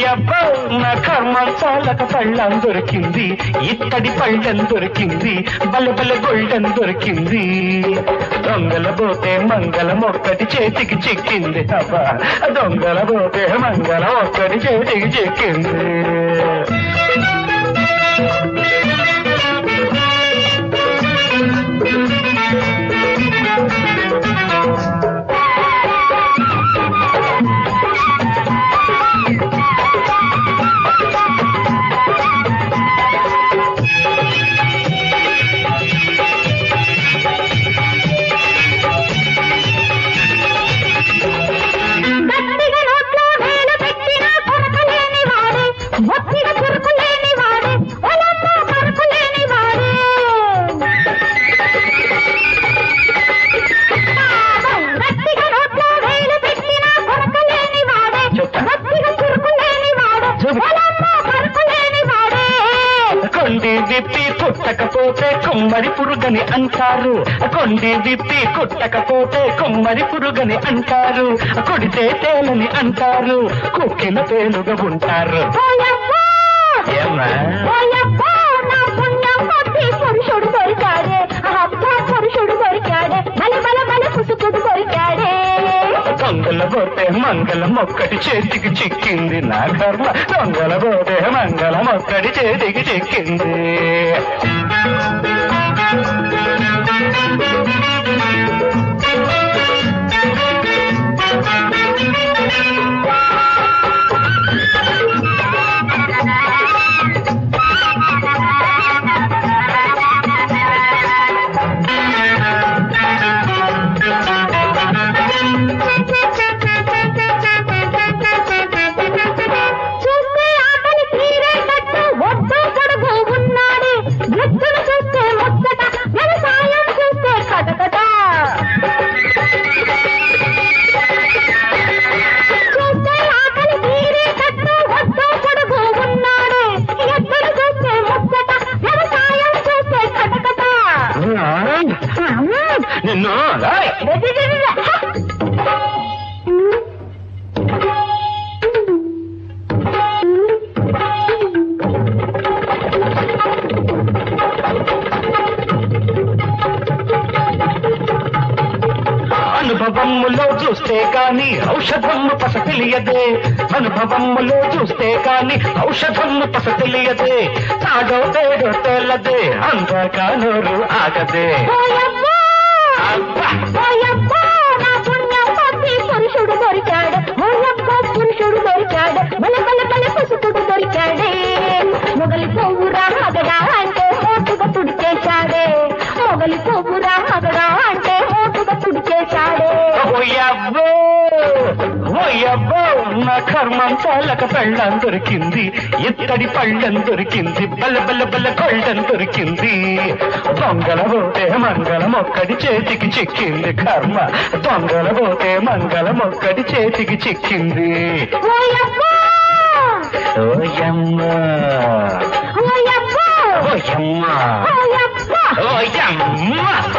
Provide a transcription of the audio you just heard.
ఓయబ్బో నా కర్మ చాలక పళ్ళం దొరికింది ఇత్తడి పళ్ళం దొరికింది బల బల గొల్డెన్ దొరికింది దొంగల పోతే మంగళం ఒక్కటి చేతికి చిక్కింది అబ్బా దొంగల పోతే మంగళం ఒక్కటి చేతికి చిక్కింది గట్టిగా నోట్లో వేలు పెట్టినా కొరకలేని వాడే మొత్తిగా కొరకలేని వాడే ఒలమ్మ కొరకలేని వాడే గట్టిగా నోట్లో వేలు పెట్టినా కొరకలేని వాడే చెప్తా. మొత్తిగా కొరకలేని వాడే చెప్పు. ఒలమ్మ కొరకలేని వాడే కొండి విప్పి కుట్టకపోతే కుమ్మరి పురుగని అంటారు కొండి విప్పి కుట్టకపోతే కుమ్మరి పురుగని అంటారు కొడితే తేలని అంటారు కుక్కిన తేలుగా ఉంటారు ఓయబ్బా! ఏమ్మా ఓయబ్బా! నా పుణ్యం కొద్ది పురుషుడు దొరికాడే అబ్బా పురుషుడు దొరికాడే బల బల బల పుసుకుడు దొరికాడే దొంగల పోతే మంగళం ఒక్కటి చేతికి చిక్కింది నా కర్మ దొంగల పోతే మంగళం ఒక్కటి చేతికి చిక్కింది చూస్తే ఆకలి తీరేటట్టు ఒడ్డు పొడుగు ఉన్నాడే ఎత్తును చూస్తే ముచ్చట వ్యవసాయం చూస్తే కటకట చూస్తే ఆకలి తీరేటట్టు ఒడ్డు పొడుగు ఉన్నాడే ఎత్తును చూస్తే ముచ్చట వ్యవసాయం చూస్తే కటకట నిన్ను ఏయ్! అనుభవములో చూస్తే కాని ఔషధము పస తెలియదే అనుభవములో చూస్తే కాని ఔషధము పస తెలియదే తాడో తేడో తెల్లదే అందాక నోరు ఆగదే ఓయమ్మా! అబ్బా! ఓయబ్బా! నా పుణ్యం కొద్ది పురుషుడు దొరికాడు ఓయబ్బ పురుషుడు దొరికాడు బల బల బల పుసుకుడు దొరికాడే మొగలి పువ్వురా మగడా అంటే మోటుగా తుడిచేశాడే మొగలి పువ్వురా మగడా అంటే మోటుగా తుడిచేశాడే ఓయబ్బో ఓయబ్బో నా కర్మం చాలక పెళ్ళం దొరికింది ఇత్తడి పళ్ళం దొరికింది బల్ల బల్ల బల్ల కొళ్ళం దొరికింది దొంగల పోతే మంగళం ఒక్కడి చేతికి చిక్కింది కర్మ దొంగల పోతే మంగళం ఒక్కడి చేతికి చిక్కింది ఓయబ్బా! ఓయమ్మ ఓయబ్బా! ఓయమ్మ ఓయబ్బా! ఓయమ్మ